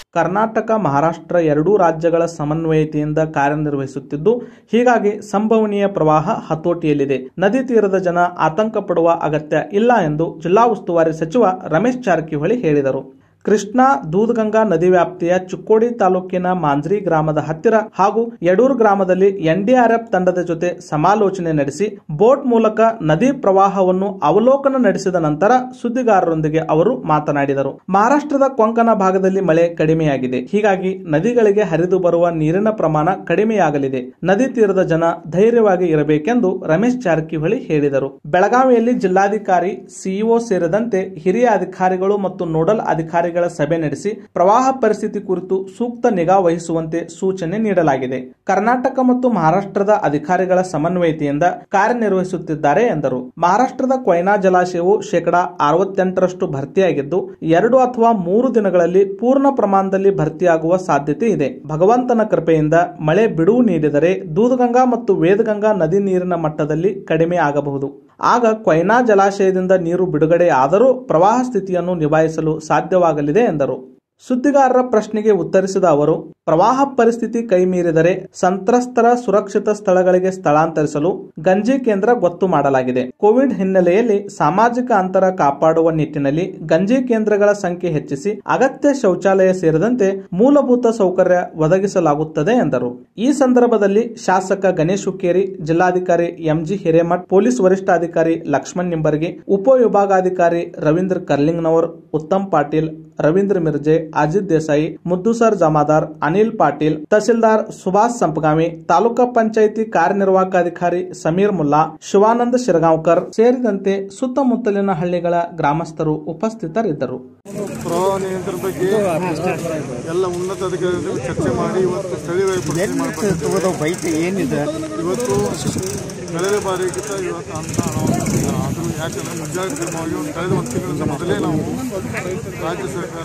ಕರ್ನಾಟಕ ಮಹಾರಾಷ್ಟ್ರ ಎರಡೂ ರಾಜ್ಯಗಳ ಸಮನ್ವಯತೆಯಿಂದ ಕಾರ್ಯನಿರ್ವಹಿಸುತ್ತಿದ್ದು ಹೀಗಾಗಿ ಸಂಭವನೀಯ ಪ್ರವಾಹ ಹತೋಟಿಯಲ್ಲಿದೆ ನದಿ ತೀರದ ಜನ ಆತಂಕ ಪಡುವ ಅಗತ್ಯ ಇಲ್ಲ ಎಂದು ಜಿಲ್ಲಾ ಉಸ್ತುವಾರಿ ಸಚಿವ ರಮೇಶ್ ಜಾರಕಿಹೊಳಿ ಹೇಳಿದರು ಕೃಷ್ಣಾ ದೂದಗಂಗಾ ನದಿ ವ್ಯಾಪ್ತಿಯ ಚಿಕ್ಕೋಡಿ ತಾಲೂಕಿನ ಮಾಂಜ್ರಿ ಗ್ರಾಮದ ಹತ್ತಿರ ಹಾಗೂ ಯಡೂರು ಗ್ರಾಮದಲ್ಲಿ ಎನ್ಡಿಆರ್ಎಫ್ ತಂಡದ ಜೊತೆ ಸಮಾಲೋಚನೆ ನಡೆಸಿ ಬೋಟ್ ಮೂಲಕ ನದಿ ಪ್ರವಾಹವನ್ನು ಅವಲೋಕನ ನಡೆಸಿದ ನಂತರ ಸುದ್ದಿಗಾರರೊಂದಿಗೆ ಅವರು ಮಾತನಾಡಿದರು ಮಹಾರಾಷ್ಟ್ರದ ಕೊಂಕಣ ಭಾಗದಲ್ಲಿ ಮಳೆ ಕಡಿಮೆಯಾಗಿದೆ ಹೀಗಾಗಿ ನದಿಗಳಿಗೆ ಹರಿದು ಬರುವ ನೀರಿನ ಪ್ರಮಾಣ ಕಡಿಮೆಯಾಗಲಿದೆ ನದಿ ತೀರದ ಜನ ಧೈರ್ಯವಾಗಿ ಇರಬೇಕೆಂದು ರಮೇಶ್ ಜಾರಕಿಹೊಳಿ ಹೇಳಿದರು ಬೆಳಗಾವಿಯಲ್ಲಿ ಜಿಲ್ಲಾಧಿಕಾರಿ ಸಿಇಒ ಸೇರಿದಂತೆ ಹಿರಿಯ ಅಧಿಕಾರಿಗಳು ಮತ್ತು ನೋಡಲ್ ಅಧಿಕಾರಿಗಳ ಸಭೆ ನಡೆಸಿ ಪ್ರವಾಹ ಪರಿಸ್ಥಿತಿ ಕುರಿತು ಸೂಕ್ತ ನಿಗಾ ವಹಿಸುವಂತೆ ಸೂಚನೆ ನೀಡಲಾಗಿದೆ ಕರ್ನಾಟಕ ಮತ್ತು ಮಹಾರಾಷ್ಟ್ರದ ಅಧಿಕಾರಿಗಳ ಸಮನ್ವಯತೆಯಿಂದ ಕಾರ್ಯನಿರ್ವಹಿಸುತ್ತಿದ್ದಾರೆ ಎಂದರು ಮಹಾರಾಷ್ಟ್ರದ ಕೊಯ್ನಾ ಜಲಾಶಯವು ಶೇಕಡಾ ಅರವತ್ತೆಂಟರಷ್ಟು ಭರ್ತಿಯಾಗಿದ್ದು ಎರಡು ಅಥವಾ ಮೂರು ದಿನಗಳಲ್ಲಿ ಪೂರ್ಣ ಪ್ರಮಾಣದಲ್ಲಿ ಭರ್ತಿಯಾಗುವ ಸಾಧ್ಯತೆ ಇದೆ ಭಗವಂತನ ಕೃಪೆಯಿಂದ ಮಳೆ ಬಿಡುವು ನೀಡಿದರೆ ದೂದಗಂಗಾ ಮತ್ತು ವೇದಗಂಗಾ ನದಿ ನೀರಿನ ಮಟ್ಟದಲ್ಲಿ ಕಡಿಮೆ ಆಗಬಹುದು ಆಗ ಕೊಯ್ನಾ ಜಲಾಶಯದಿಂದ ನೀರು ಬಿಡುಗಡೆ ಆದರೂ ಪ್ರವಾಹ ಸ್ಥಿತಿಯನ್ನು ನಿಭಾಯಿಸಲು ಸಾಧ್ಯವಾಗಲಿದೆ ಎಂದರು ಸುದ್ದಿಗಾರರ ಪ್ರಶ್ನೆಗೆ ಉತ್ತರಿಸಿದ ಅವರು ಪ್ರವಾಹ ಪರಿಸ್ಥಿತಿ ಕೈಮೀರಿದರೆ ಸಂತ್ರಸ್ತರ ಸುರಕ್ಷಿತ ಸ್ಥಳಗಳಿಗೆ ಸ್ಥಳಾಂತರಿಸಲು ಗಂಜಿ ಕೇಂದ್ರ ಗೊತ್ತು ಮಾಡಲಾಗಿದೆ ಕೋವಿಡ್ ಹಿನ್ನೆಲೆಯಲ್ಲಿ ಸಾಮಾಜಿಕ ಅಂತರ ಕಾಪಾಡುವ ನಿಟ್ಟಿನಲ್ಲಿ ಗಂಜಿ ಕೇಂದ್ರಗಳ ಸಂಖ್ಯೆ ಹೆಚ್ಚಿಸಿ ಅಗತ್ಯ ಶೌಚಾಲಯ ಸೇರಿದಂತೆ ಮೂಲಭೂತ ಸೌಕರ್ಯ ಒದಗಿಸಲಾಗುತ್ತದೆ ಎಂದರು ಈ ಸಂದರ್ಭದಲ್ಲಿ ಶಾಸಕ ಗಣೇಶ್ ಹುಕ್ಕೇರಿ ಜಿಲ್ಲಾಧಿಕಾರಿ ಎಂಜಿ ಹಿರೇಮಠ್ ಪೊಲೀಸ್ ವರಿಷ್ಠಾಧಿಕಾರಿ ಲಕ್ಷ್ಮಣ್ ನಿಂಬರ್ಗಿ ಉಪವಿಭಾಗಾಧಿಕಾರಿ ರವೀಂದ್ರ ಕರ್ಲಿಂಗ್ನವರ್ ಉತ್ತಮ್ ಪಾಟೀಲ್ ರವೀಂದ್ರ ಮಿರ್ಜೆ ಅಜಿತ್ ದೇಸಾಯಿ ಮುದ್ದುಸರ್ ಜಮಾದಾರ್ ಅನಿಲ್ ಪಾಟೀಲ್ ತಹಸೀಲ್ದಾರ್ ಸುಭಾಷ್ ಸಂಪಗಾಮಿ ತಾಲೂಕಾ ಪಂಚಾಯಿತಿ ಕಾರ್ಯನಿರ್ವಾಹಕ ಅಧಿಕಾರಿ ಸಮೀರ್ ಮುಲ್ಲಾ ಶಿವಾನಂದ ಶಿರಗಾಂವ್ಕರ್ ಸೇರಿದಂತೆ ಸುತ್ತಮುತ್ತಲಿನ ಹಳ್ಳಿಗಳ ಗ್ರಾಮಸ್ಥರು ಉಪಸ್ಥಿತರಿದ್ದರು ಪ್ರವಾಹ ನಿಯಂತ್ರಣ ಬಗ್ಗೆ ಎಲ್ಲ ಉನ್ನತ ಅಧಿಕಾರಿಗಳು ಚರ್ಚೆ ಮಾಡಿ ಇವತ್ತು ಸ್ಥಳೀಯವಾಗಿ ಪರಿಶೀಲನೆ ಮಾಡಬೇಕು ಬೈಕ್ ಏನಿದೆ ಇವತ್ತು ಕಳೆದ ಬಾರಿಗಿಂತ ಇವತ್ತು ಅಂತ ಅನಾಹುತ ಆದರೂ ಯಾಕಂದ್ರೆ ಮುಂಜಾಗ್ರತೆ ಕ್ರಮವಾಗಿ ಒಂದು ಕಳೆದ ಒಂದು ತಿಂಗಳಿಂದ ಮೊದಲೇ ನಾವು ರಾಜ್ಯ ಸರ್ಕಾರ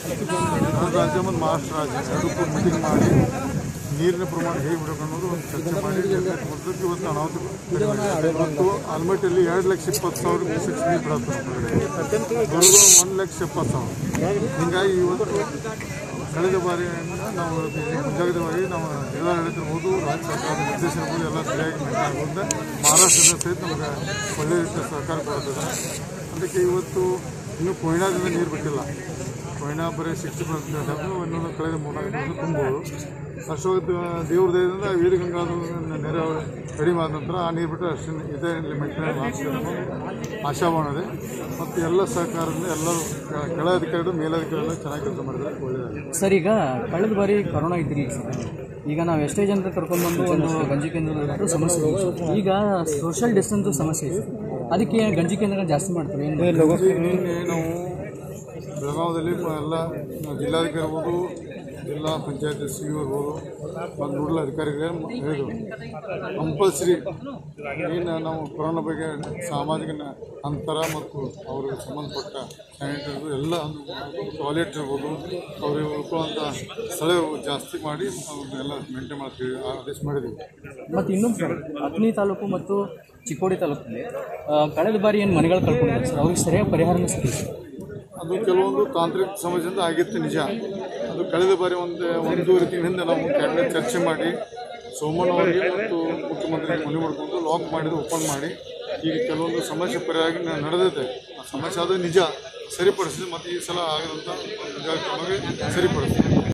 ನಮ್ಮ ರಾಜ್ಯ ಮತ್ತು ಮಹಾರಾಷ್ಟ್ರ ರಾಜ್ಯ ಎರಡಕ್ಕೂ ಮೀಟಿಂಗ್ ಮಾಡಿ ನೀರಿನ ಪ್ರಮಾಣ ಹೇಗೆ ಬಿಡಬೇಕು ಅನ್ನೋದು ಒಂದು ಚರ್ಚೆ ಮಾಡಿ ನಿರ್ಣಯ ತಗೊಂಡದ್ದು ಇವತ್ತು ಅನಾಹುತ ಕಡಿಮೆ ಆಗಿದೆ. ಇವತ್ತು ಆಲ್ಮಟ್ಟಿಯಲ್ಲಿ ಎರಡು ಲಕ್ಷ ಇಪ್ಪತ್ತು ಸಾವಿರ ಕ್ಯೂಸೆಕ್ಸ್ ನೀರು ಬಿಡುತ್ತೆ ಬರುವ ಒಂದು ಲಕ್ಷ ಎಪ್ಪತ್ತು ಸಾವಿರ ಹೀಗಾಗಿ ಇವತ್ತು ಕಳೆದ ಬಾರಿಯಿಂದ ನಾವು ಮುಂಜಾಗ್ರತವಾಗಿ ನಾವು ಜಿಲ್ಲಾಡಳಿತಿರ್ಬೋದು ರಾಜ್ಯ ಸರ್ಕಾರದ ನಿರ್ದೇಶನ ಇರ್ಬೋದು ಎಲ್ಲ ಸರಿಯಾಗಿ ಆಗೋದ್ರಿಂದ ಮಹಾರಾಷ್ಟ್ರದ ಸಹಿತ ನಮಗೆ ಒಳ್ಳೆಯ ರೀತಿಯ ಸಹಕಾರ ಕೊಡುತ್ತದೆ ಅದಕ್ಕೆ ಇವತ್ತು ಇನ್ನೂ ಕೊಯ್ನಾದಿಂದ ನೀರು ಬಿಟ್ಟಿಲ್ಲ ಕೊಯ್ನಾ ಬರೀ ಸಿಕ್ಸ್ಟಿ ಪರ್ಸೆಂಟ್ ಇನ್ನೊಂದು ಕಳೆದ ಮೂರ್ನಾಲ್ಕು ದಿವಸ ತುಂಬೋದು ಅಷ್ಟೊತ್ತು ದೇವ್ರ ದಯದಿಂದ ವೀರಗಂಗಾದು ನೆರೆ ಕಡಿಮೆ ಆದ ನಂತರ ಆ ನೀರು ಬಿಟ್ಟರೆ ಅಷ್ಟು ಇದೇ ಮೇಂಟೈನ್ ಆಗ್ತದೆ ಅನ್ನೋ ಆಶಾಭಾವನ ಇದೆ ಮತ್ತು ಎಲ್ಲ ಸಹಕಾರದಿಂದ ಎಲ್ಲರೂ ಕೆ- ಕೆಳ ಅಧಿಕಾರಿಗಳು ಮೇಲಧಿಕಾರಿಗಳು ಚೆನ್ನಾಗಿ ಕೆಲಸ ಮಾಡಿದರೆ ಒಳ್ಳೆಯದಾಗಿದೆ ಸರ್ ಈಗ ಕಳೆದ ಬಾರಿ ಕೊರೋನಾ ಇದ್ದಿರಲಿಲ್ಲ ಸರ್ ಈಗ ನಾವು ಎಷ್ಟೇ ಜನರ ಕರ್ಕೊಂಡ್ಬಂದು ಒಂದು ಗಂಜಿ ಕೇಂದ್ರದಲ್ಲಿಟ್ಟು ಸಮಸ್ಯೆ ಇದೆ ಸರ್. ಈಗ ಸೋಷಿಯಲ್ ಡಿಸ್ಟೆನ್ಸ್ ಸಮಸ್ಯೆ ಇದೆ ಗಂಜಿ ಗಂಜಿ ಕೇಂದ್ರಗಳು ಜಾಸ್ತಿ ಮಾಡ್ತಾರೆ ಏನು ನಿನ್ನೆ ನಾವು ಬೆಳಗಾವದಲ್ಲಿ ಎಲ್ಲ ಜಿಲ್ಲಾಧಿಕಾರಿ ಇರ್ಬೋದು ಜಿಲ್ಲಾ ಪಂಚಾಯತ್ ಸಿ ಇರ್ಬೋದು ಮತ್ತು ನೋಡಲ್ ಅಧಿಕಾರಿಗಳೇ ಹೇಳಿದರು ಕಂಪಲ್ಸರಿ ಏನು ನಾವು ಕೊರೋನಾ ಬಗ್ಗೆ ಸಾಮಾಜಿಕ ನ- ಅಂತರ ಮತ್ತು ಅವ್ರಿಗೆ ಸಂಬಂಧಪಟ್ಟ ಸ್ಯಾನಿಟೈಸರ್ ಎಲ್ಲ ಟಾಯ್ಲೆಟ್ ಇರ್ಬೋದು ಅವ್ರಿಗೆ ಉಳ್ಕೊಳ್ಳುವಂಥ ಸ್ಥಳ ಜಾಸ್ತಿ ಮಾಡಿ ಅವ್ರನ್ನೆಲ್ಲ ಮೇಂಟೈನ್ ಮಾಡ್ತೀವಿ ಆದೇಶ ಮಾಡಿದ್ದೀವಿ ಮತ್ತು ಇನ್ನೊಂದು ಸರ್ ಅಥಣಿ ತಾಲೂಕು ಮತ್ತು ಚಿಕ್ಕೋಡಿ ತಾಲೂಕಲ್ಲಿ ಆ, ಕಳೆದ ಬಾರಿ ಏನು ಮನೆಗಳು ಕಳ್ಕೊಂಡಿದ್ದಾರೆ ಸರ್ ಅವ್ರಿಗೆ ಸರಿಯಾಗಿ ಪರಿಹಾರನ ಸಿಕ್ಕಿದೆ ಸರ್ ಅದು ಕೆಲವೊಂದು ತಾಂತ್ರಿಕ ಸಮಸ್ಯೆಯಿಂದ ಆಗಿತ್ತು ನಿಜ ಅದು ಕಳೆದ ಬಾರಿ ಒಂದು ಒಂದೂವರೆ ತಿಂಗಳಿಂದ ನಾವು ಕ್ಯಾಬಿನೆಟ್ ಚರ್ಚೆ ಮಾಡಿ ಸೋಮಣ್ಣ ಅವರಿಗೆ ಮತ್ತು ಮುಖ್ಯಮಂತ್ರಿಗೆ ಮನವಿ ಮಾಡಿಕೊಂಡು ಲಾಕ್ ಮಾಡಿದ್ದು ಓಪನ್ ಮಾಡಿ ಈಗ ಕೆಲವೊಂದು ಸಮಸ್ಯೆ ಪರಿಹಾರ ನಡೆದಿದೆ ಆ ಸಮಸ್ಯೆ ಅದು ನಿಜ ಸರಿಪಡಿಸಿದೆ ಮತ್ತು ಈ ಸಲ ಆಗದಂಥ ಮುಂಜಾಗ್ರತೆ ಕ್ರಮವಾಗಿ ಸರಿಪಡಿಸಿದೆ